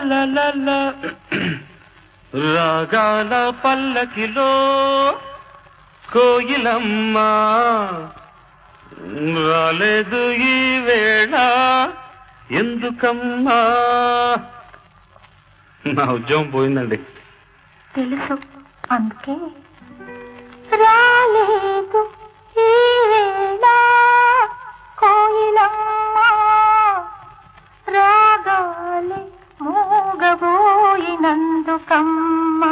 లలలలల. రాగాల పల్లకిలో కోయిలమ్మ రాలేదు ఈ వేళ ఎందుకమ్మా నా ఉద్యోగం పోయిందండి తెలుసు అందుకే రాలేదు ఈ వేళ కోయిలమ్మ రాగాలి మూగబోయినందుకమ్మా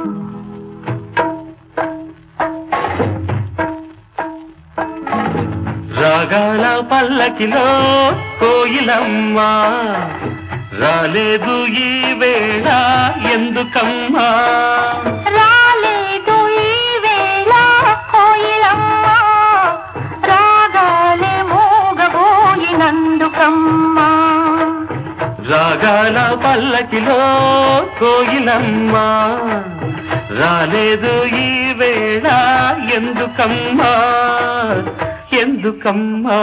రాగాల పల్లకిలో కోయిలమ్మ రాలేదు ఈ వేళ ఎందుకమ్మా రాలేదు ఈ వేళ కోయిలమ్మ రాగాలి మూగబోయినందుకమ్మా రాగాల పల్లకిలో కోయిలమ్మ రాలేదు ఈ వేళ ఎందుకమ్మా ఎందుకమ్మా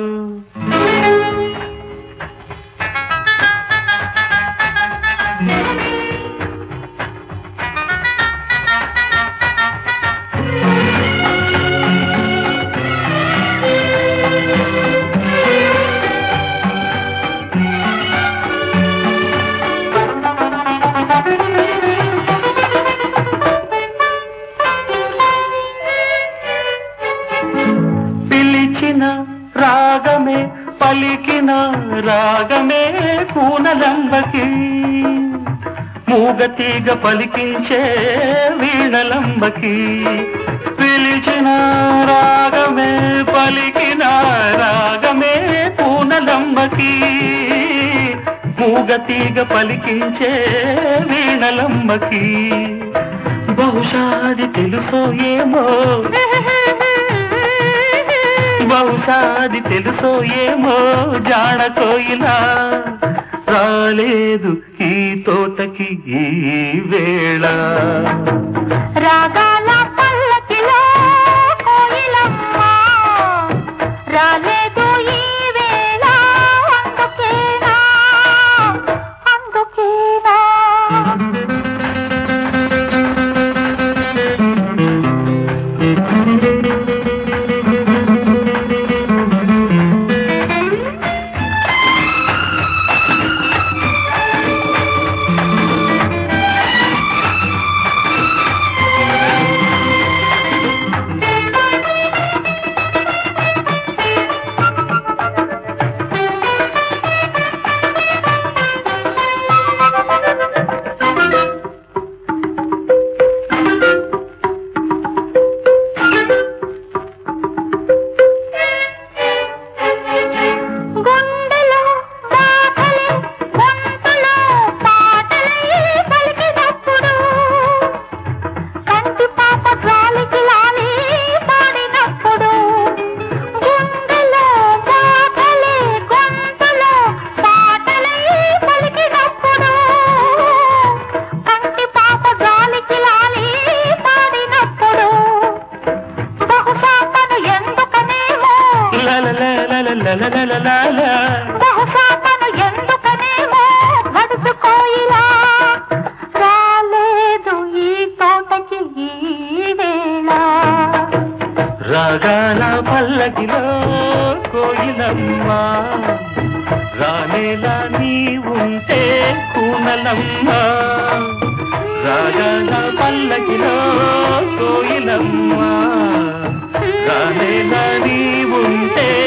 పిలిచిన రాగమే పలికిన రాగమే కూనలంబకి మూగతీగ పలికించే వీణలంబకి పిలిచిన రాగమే పలికిన రాగమే కూనలంబకి మూగతీగ పలికించే వీణలంబకి బహుశా అది తెలుసో ఏమో బహుశా అది తెలుసో ఏమో జాడ కోయిలా రాలేదు ఈ తోటకి ఈ వేళ రాగాల పల్లకిలో కోయిలమ్మ రాలేదు ఈ వేళ అందుకేనా అందుకేనా గుండెలో బాధలే గొంతులో పాటలే పలికినప్పుడు కంటి పాప గాలికి లాలి పాడినప్పుడు గుండెలో బాధలే గొంతులో పాటలే పలికినప్పుడు కంటి పాప గాలికి లాలి పాడినప్పుడు బహుశా తను ఎందుకనేమో లలలలలలలలలల. బహుశా తను ఎందుకనేమో గడుసు కోయిలా రాలేదు ఈ తోటకి ఈ వేళ రాగాల పల్లకిలో కోయిలమ్మ రానేలా నీ ఉంటే కూనలమ్మ రాగాల పల్లకిలో కోయిలమ్మ రానేలా నీ ఉంటే